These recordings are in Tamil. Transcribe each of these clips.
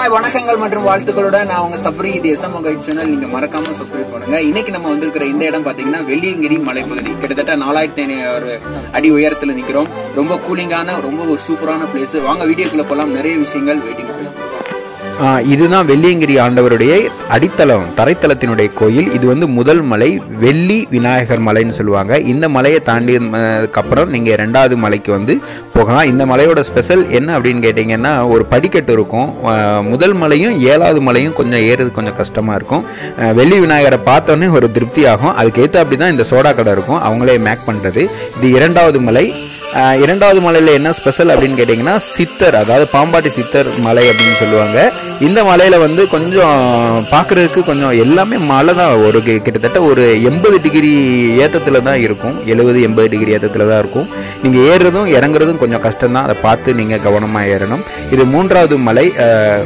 ஹாய் வணக்கங்கள் மற்றும் வாழ்த்துக்களுடன் நான் உங்க சப்ரி தேசம் உங்க சேனல் நீங்க மறக்காம சப்ஸ்கிரைப் பண்ணுங்க இன்னைக்கு நம்ம வந்திருக்கிற இந்த இடம் பாத்தீங்கன்னா வெள்ளியங்கிரி மலைப்பகுதி கிட்டத்தட்ட நாலாயிரத்தி ஐநூறு அடி உயரத்துல நிக்கிறோம் ரொம்ப கூலிங்கான ரொம்ப ஒரு சூப்பரான பிளேஸ் வாங்க வீடியோக்குள்ள போலாம் நிறைய விஷயங்கள் வெயிட்டிங் ஆ, இதுதான் வெள்ளியங்கிரி ஆண்டவருடைய அடித்தளம் தரைத்தளத்தினுடைய கோயில் இது வந்து முதல் மலை வெள்ளி விநாயகர் மலைன்னு சொல்லுவாங்க இந்த மலையை தாண்டியதுக்கு அப்புறம் நீங்கள் ரெண்டாவது மலைக்கு வந்து போகலாம் இந்த மலையோட ஸ்பெஷல் என்ன அப்படின்னு கேட்டிங்கன்னா ஒரு படிக்கட்டு இருக்கும் ஆ, முதல் மலையும் ஏழாவது மலையும் கொஞ்சம் ஏறுறது கொஞ்சம் கஷ்டமாக இருக்கும் ஆ, வெள்ளி விநாயகரை பார்த்தோன்னே ஒரு திருப்தி ஆகும் அதுக்கு ஏற்ற அப்படி தான் இந்த சோடா கடை இருக்கும் அவங்களே மேக் பண்ணுறது இது இரண்டாவது மலை ஆஹ் இரண்டாவது மலையில் என்ன ஸ்பெஷல் அப்படின்னு கேட்டிங்கன்னா சித்தர் அதாவது பாம்பாட்டி சித்தர் மலை அப்படின்னு சொல்லுவாங்க இந்த மலையில் வந்து கொஞ்சம் பார்க்குறதுக்கு கொஞ்சம் எல்லாமே மலை தான் ஒரு கி- கிட்டத்தட்ட ஒரு எண்பது டிகிரி ஏற்றத்தில் தான் இருக்கும் எழுபது எண்பது டிகிரி ஏற்றத்தில் தான் இருக்கும் நீங்கள் ஏறுறதும் இறங்குறதும் கொஞ்சம் கஷ்டம்தான் அதை பார்த்து நீங்கள் கவனமாக ஏறணும் இது மூன்றாவது மலை ஆஹ்,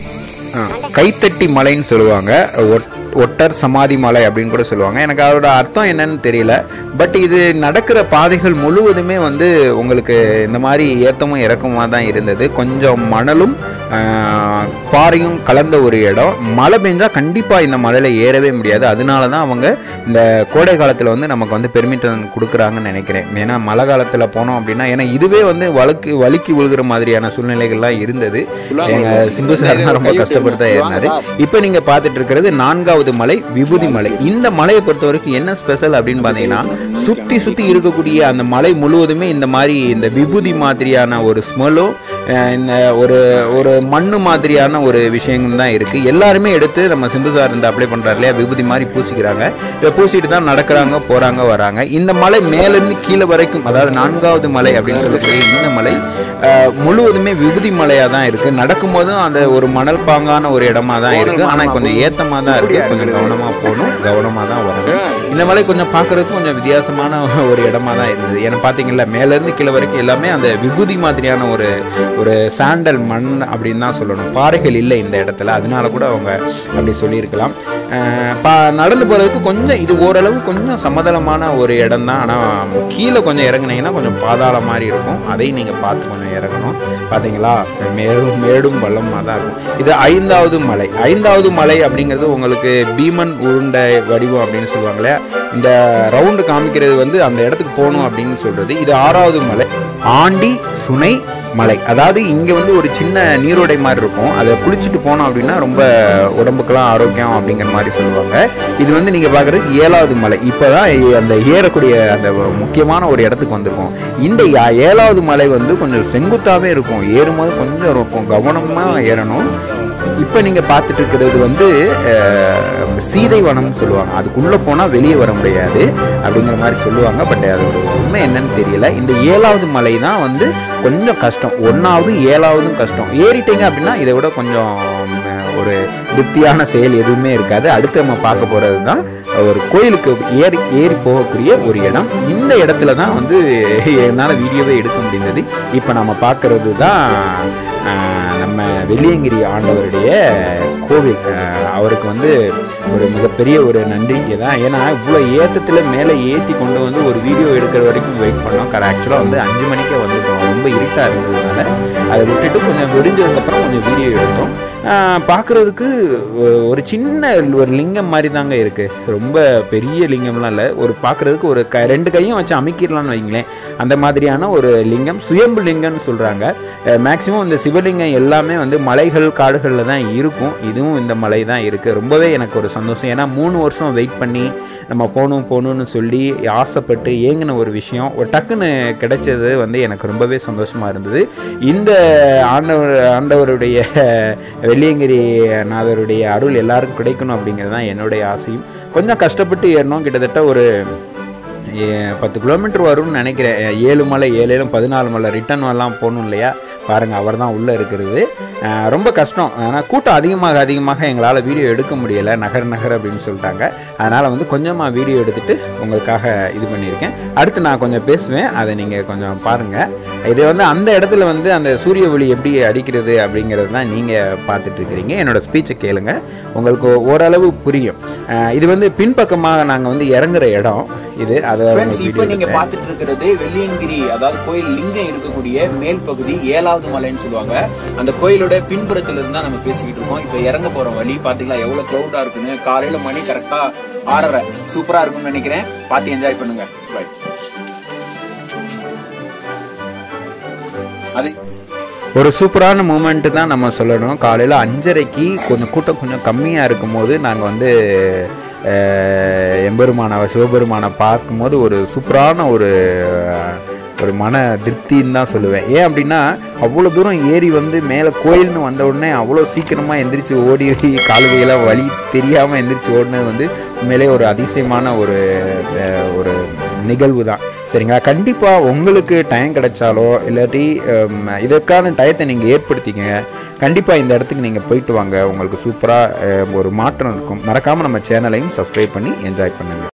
ஆ, கைத்தட்டி மலைன்னு சொல்லுவாங்க ஒட்- ஒட்டர் சமாதி மலை அப்படின்னு கூட சொல்லுவாங்க எனக்கு அதோட அர்த்தம் என்னன்னு தெரியல பட் இது நடக்கிற பாதைகள் முழுவதுமே வந்து உங்களுக்கு இந்த மாதிரி ஏத்தமும் இறக்கமாக தான் இருந்தது கொஞ்சம் மணலும் ஆ, பாறையும் கலந்த ஒரு இடம் மழை பெஞ்சால் கண்டிப்பாக இந்த மலையில் ஏறவே முடியாது அதனால தான் அவங்க இந்த கோடை காலத்தில் வந்து நமக்கு வந்து பெர்மிஷன் கொடுக்குறாங்கன்னு நினைக்கிறேன் ஏன்னா மழை காலத்தில் போனோம் அப்படின்னா ஏன்னா இதுவே வந்து வழுக்கு வழுக்கி விழுகிற மாதிரியான சூழ்நிலைகள்லாம் இருந்தது எங்க சிம்பு சார் தான் ரொம்ப கஷ்டப்பட்டு தான் ஏறினாரு இப்போ நீங்க பார்த்துட்டு இருக்கிறது நான்காவது மலை விபூதி மலை இந்த மலையை பொறுத்த வரைக்கும் என்ன ஸ்பெஷல் அப்படின்னு பார்த்தீங்கன்னா சுத்தி சுத்தி இருக்கக்கூடிய அந்த மலை முழுவதுமே இந்த மாதிரி இந்த விபூதி மாதிரியான ஒரு ஸ்மெல்லும் இந்த ஒரு ஒரு மண்ணு மாதிரியான ஒரு விஷயங்கள் தான் இருக்கு எல்லாருமே எடுத்து நம்ம சிம்பு சார் இந்த அப்ளை பண்றாரு இல்லையா விபூதி மாதிரி பூசிக்கிறாங்க இதை பூசிட்டு தான் நடக்கிறாங்க போறாங்க வராங்க இந்த மலை மேலிருந்து கீழே வரைக்கும் அதாவது நான்காவது மலை அப்படின்னு சொல்லக்கூடிய இந்த மலை அஹ், முழுவதுமே விபூதி மலையா தான் இருக்கு நடக்கும்போதும் அந்த ஒரு மணல் பாங்கான ஒரு இடமா தான் இருக்கு ஆனா கொஞ்சம் ஏத்தமா தான் இருக்கு கொஞ்சம் கவனமா போகணும் கவனமா தான் வரணும் இந்த மலை கொஞ்சம் பார்க்கறதுக்கு கொஞ்சம் வித்தியாசமான ஒரு இடமா தான் இருந்தது ஏன்னா பாத்தீங்கல்ல மேல இருந்து கீழே வரைக்கும் எல்லாமே அந்த விபூதி மாதிரியான ஒரு ஒரு சாண்டல் மண் அப்படின்னு தான் சொல்லணும் பாறைகள் இல்லை இந்த இடத்துல அதனால கூட அவங்க அப்படி சொல்லியிருக்கலாம் அஹ், பா நடந்து போகிறதுக்கு கொஞ்சம் இது ஓரளவு கொஞ்சம் சமதளமான ஒரு இடம் தான் ஆனால் கீழே கொஞ்சம் இறங்குனீங்கன்னா கொஞ்சம் பாதாள மாதிரி இருக்கும் அதையும் நீங்கள் பார்த்து கொஞ்சம் இறங்கணும் பார்த்தீங்களா மேடும் மேடும் பள்ளமாக தான் இருக்கும் இது ஐந்தாவது மலை ஐந்தாவது மலை அப்படிங்கிறது உங்களுக்கு பீமன் உருண்டை வடிவம் அப்படின்னு சொல்லுவாங்களே இந்த ரவுண்டு காமிக்கிறது வந்து அந்த இடத்துக்கு போகணும் அப்படின்னு சொல்கிறது இது ஆறாவது மலை ஆண்டி சுனை மலை அதாவது இங்கே வந்து ஒரு சின்ன நீரோடை மாதிரி இருக்கும் அதை குளிச்சுட்டு போனோம் அப்படின்னா ரொம்ப உடம்புக்கெல்லாம் ஆரோக்கியம் அப்படிங்கிற மாதிரி சொல்லுவாங்க இது வந்து நீங்கள் பார்க்குறது ஏழாவது மலை இப்போ தான் அந்த ஏறக்கூடிய அந்த முக்கியமான ஒரு இடத்துக்கு வந்திருக்கோம் இந்த ஏ- ஏழாவது மலை வந்து கொஞ்சம் செங்குத்தாகவே இருக்கும் ஏறும்போது கொஞ்சம் இருக்கும் கவனமாக ஏறணும் இப்போ நீங்கள் பார்த்துட்டு இருக்கிறது வந்து அஹ், சீதை வனம்னு சொல்லுவாங்க அதுக்குள்ளே போனால் வெளியே வர முடியாது அப்படிங்கிற மாதிரி சொல்லுவாங்க பட் அதோட உண்மை என்னன்னு தெரியல இந்த ஏழாவது மலை தான் வந்து கொஞ்சம் கஷ்டம் ஒன்றாவது ஏழாவதும் கஷ்டம் ஏறிட்டீங்க அப்படின்னா இதை விட கொஞ்சம் ம், ஒரு திருப்தியான செயல் எதுவுமே இருக்காது அடுத்து நம்ம பார்க்க போகிறது தான் ஒரு கோயிலுக்கு ஏறி ஏறி போகக்கூடிய ஒரு இடம் இந்த இடத்துல தான் வந்து என்னால் வீடியோவே எடுக்க முடிந்தது இப்போ நம்ம பார்க்கறது தான் ஆஹ், நம்ம வெள்ளியங்கிரி ஆண்டவருடைய கோவில் ஆஹ், அவருக்கு வந்து ஒரு மிகப்பெரிய ஒரு நன்றி இதான் ஏன்னா இவ்வளோ ஏற்றத்தில் மேலே ஏற்றி கொண்டு வந்து ஒரு வீடியோ எடுக்கிற வரைக்கும் வெயிட் பண்ணோம் கரெக்ட் ஆக்சுவலாக வந்து அஞ்சு மணிக்கே வந்துட்டோம் ரொம்ப இருட்டாக இருந்ததுனால அதை விட்டுட்டு கொஞ்சம் விடிஞ்சதுக்கப்புறம் கொஞ்சம் வீடியோ எடுத்தோம் பார்க்குறதுக்கு ஒரு சின்ன ஒரு லிங்கம் மாதிரி தாங்க இருக்குது ரொம்ப பெரிய லிங்கம்லாம் இல்லை ஒரு பார்க்குறதுக்கு ஒரு க ரெண்டு கையும் வச்சு அமைக்கிடலாம்னு வைங்களேன் அந்த மாதிரியான ஒரு லிங்கம் சுயம்பு லிங்கம்னு சொல்கிறாங்க மேக்ஸிமம் இந்த சிவலிங்கம் எல்லாமே வந்து மலைகள் காடுகளில் தான் இருக்கும் இதுவும் இந்த மலை தான் இருக்குது ரொம்பவே எனக்கு ஒரு சந்தோஷம் ஏன்னா மூணு வருஷம் வெயிட் பண்ணி நம்ம போகணும் போகணும்னு சொல்லி ஆசைப்பட்டு ஏங்கின ஒரு விஷயம் ஒரு டக்குன்னு கிடைச்சது வந்து எனக்கு ரொம்பவே சந்தோஷமாக இருந்தது இந்த ஆண்டவர் ஆண்டவருடைய வெள்ளியங்கிரி நாதருடைய அருள் எல்லாருக்கும் கிடைக்கணும் அப்படிங்கிறது தான் என்னுடைய ஆசையும் கொஞ்சம் கஷ்டப்பட்டு ஏறணும் கிட்டத்தட்ட ஒரு ஏ, பத்து கிலோமீட்டர் வரும்னு நினைக்கிறேன் ஏழு மலை ஏழு ஏழு பதினாலு மலை ரிட்டர்ன் எல்லாம் போகணும் இல்லையா பாருங்கள் அவர் தான் உள்ளே இருக்கிறது அஹ், ரொம்ப கஷ்டம் ஆனால் கூட்டம் அதிகமாக அதிகமாக எங்களால் வீடியோ எடுக்க முடியலை நகர் நகர் அப்படின்னு சொல்லிட்டாங்க அதனால் வந்து கொஞ்சமாக வீடியோ எடுத்துட்டு உங்களுக்காக இது பண்ணியிருக்கேன் அடுத்து நான் கொஞ்சம் பேசுவேன் அதை நீங்கள் கொஞ்சம் பாருங்கள் இது வந்து அந்த இடத்துல வந்து அந்த சூரிய ஒளி எப்படி அடிக்கிறது அப்படிங்கிறது தான் நீங்கள் பார்த்துட்டு இருக்கிறீங்க என்னோட ஸ்பீச்சை கேளுங்க உங்களுக்கு ஓரளவு புரியும் அஹ், இது வந்து பின்பக்கமாக நாங்கள் வந்து இறங்குற இடம் இது அதை ஃப்ரெண்ட்ஸ் உங்களுக்கு இப்போ video நீங்க எடுத்தேன். பார்த்துட்டு இருக்கிறது வெள்ளியங்கிரி அதாவது கோயில் லிங்கம் இருக்கக்கூடிய மேல் பகுதி ஏழாவது மலைன்னு சொல்லுவாங்க அந்த கோயிலோட பின்புறத்துல இருந்தா நம்ம பேசிக்கிட்டு இருக்கோம் இப்போ இறங்க போற வழி பாத்தீங்களா எவ்வளவு க்ளவுடா இருக்குன்னு காலையில மணி கரெக்டா ஆறரை சூப்பரா இருக்கும்னு நினைக்கிறேன் பார்த்து என்ஜாய் பண்ணுங்க பை அது ஒரு சூப்பரான மூமெண்ட் தான் நம்ம சொல்லணும் காலையில் அஞ்சரைக்கு கொஞ்சம் கூட்டம் கொஞ்சம் கம்மியாக இருக்கும்போது நாங்கள் வந்து அஹ், எம்பெருமானை சிவபெருமானை பார்க்கும்போது ஒரு சூப்பரான ஒரு ஒரு மன திருப்தின்னு தான் சொல்லுவேன் ஏன் அப்படின்னா அவ்வளோ தூரம் ஏறி வந்து மேலே கோயில்னு வந்த உடனே அவ்வளோ சீக்கிரமாக எந்திரிச்சு ஓடி காலுகையெல்லாம் வழி தெரியாமல் எந்திரிச்சு ஓடினது வந்து உண்மையிலே ஒரு அதிசயமான ஒரு அஹ், ஒரு நிகழ்வு தான் சரிங்களா கண்டிப்பாக உங்களுக்கு டைம் கிடைச்சாலோ இல்லாட்டி ஹம், இதற்கான டயத்தை நீங்கள் ஏற்படுத்திக்கங்க கண்டிப்பாக இந்த இடத்துக்கு நீங்கள் போயிட்டு வாங்க உங்களுக்கு சூப்பராக ஒரு மாற்றம் இருக்கும் மறக்காமல் நம்ம சேனலையும் சப்ஸ்கிரைப் பண்ணி என்ஜாய் பண்ணுங்கள்